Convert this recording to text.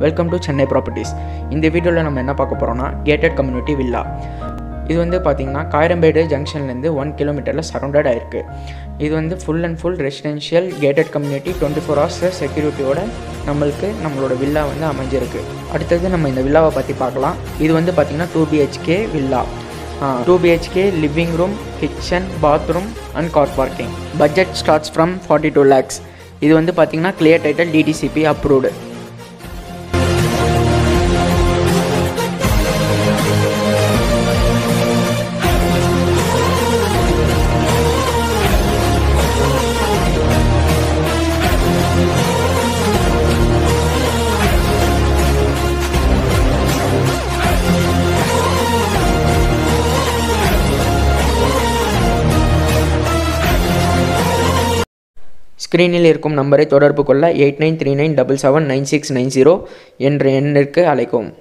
welcome to Chennai properties இந்த வீடியோவில் நம்ம என்ன பார்க்க போகிறோம்னா கேட்டட் கம்யூனிட்டி வில்லா இது வந்து பார்த்திங்கன்னா காயரம்பேடு ஜங்ஷன்லேருந்து ஒன் கிலோமீட்டரில் சரௌண்டட் ஆயிருக்கு இது வந்து full and full residential gated community twenty four hours செக்யூரிட்டியோட நம்மளுக்கு நம்மளோட வில்லா வந்து அமைஞ்சிருக்கு அடுத்தது நம்ம இந்த வில்லாவை பற்றி பார்க்கலாம் இது வந்து பார்த்திங்கன்னா two BHK villa two BHK living room kitchen bathroom and car parking budget starts from forty two lakhs இது வந்து பார்த்திங்கன்னா கிளியர் டைட்டில் டிடிசிபி அப்ரூவ்டு ஸ்க்ரீனில் இருக்கும் நம்பரை தொடர்பு கொள்ள eight nine three nine double seven nine six nine zero என்ற எண்ணிற்கு அழைக்கவும்